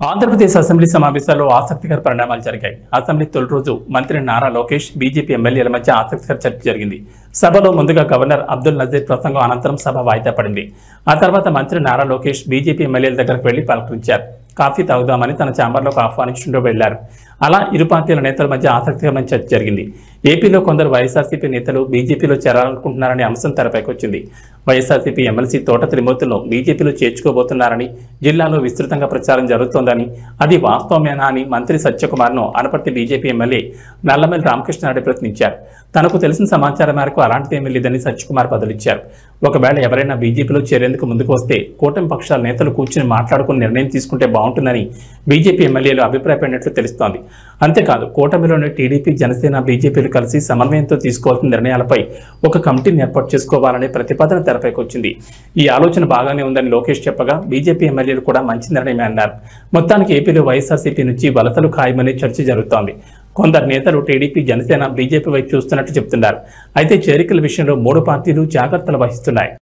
Andhra Pradesh assembly సమావేశాల్లో ఆసక్తికర పరిణామాలు జరిగాయి అసెంబ్లీ తొలి రోజు మంత్రి నారా లోకేష్ బీజేపీ ఎమ్మెల్యేల మధ్య ఆసక్తికర చర్చ జరిగింది సభలో ముందుగా గవర్నర్ అబ్దుల్ నజీర్ ప్రసంగం అనంతరం సభ వాయిదా పడింది ఆ తర్వాత మంత్రి నారా లోకేష్ బీజేపీ ఎమ్మెల్యేల దగ్గరకు వెళ్లి పలకరించారు కాఫీ తాగుదామని తన ఛాంబర్లోకి ఆహ్వానించుకుంటూ వెళ్లారు అలా ఇరు పార్టీల నేతల మధ్య ఆసక్తికరమైన చర్చ జరిగింది ఏపీలో కొందరు వైఎస్ఆర్సీపీ నేతలు బీజేపీలో చేరాలనుకుంటున్నారనే అంశం తెరపైకి వచ్చింది వైఎస్ఆర్సీపీ ఎమ్మెల్సీ తోట త్రిమూర్తులను బీజేపీలో చేర్చుకోబోతున్నారని జిల్లాలో విస్తృతంగా ప్రచారం జరుగుతోందని అది వాస్తవమేనా అని మంత్రి సత్యకుమార్ను అనపర్తి బీజేపీ ఎమ్మెల్యే నల్లమల్లి రామకృష్ణారెడ్డి ప్రశ్నించారు తనకు తెలిసిన సమాచారం మేరకు అలాంటిది ఏమీ లేదని సత్యకుమార్ బదులిచ్చారు ఒకవేళ ఎవరైనా బీజేపీలో చేరేందుకు ముందుకు వస్తే కూటమి పక్షాల నేతలు కూర్చుని మాట్లాడుకుని నిర్ణయం తీసుకుంటే బాగుంటుందని బీజేపీ ఎమ్మెల్యేలు అభిప్రాయపడినట్లు తెలుస్తోంది అంతేకాదు కూటమిలోని టీడీపీ జనసేన బీజేపీలు కలిసి సమన్వయంతో తీసుకోవాల్సిన నిర్ణయాలపై ఒక కమిటీని ఏర్పాటు చేసుకోవాలనే ప్రతిపాదన తెరపైకి వచ్చింది ఈ ఆలోచన బాగానే ఉందని లోకేష్ చెప్పగా బీజేపీ ఎమ్మెల్యేలు కూడా మంచి నిర్ణయమే అన్నారు మొత్తానికి ఏపీలో వైఎస్ఆర్సీపీ నుంచి వలసలు ఖాయమనే చర్చ జరుగుతోంది కొందరు నేతలు టీడీపీ జనసేన బీజేపీ వైపు చూస్తున్నట్టు చెబుతున్నారు అయితే చేరికల విషయంలో మూడు పార్టీలు జాగ్రత్తలు వహిస్తున్నాయి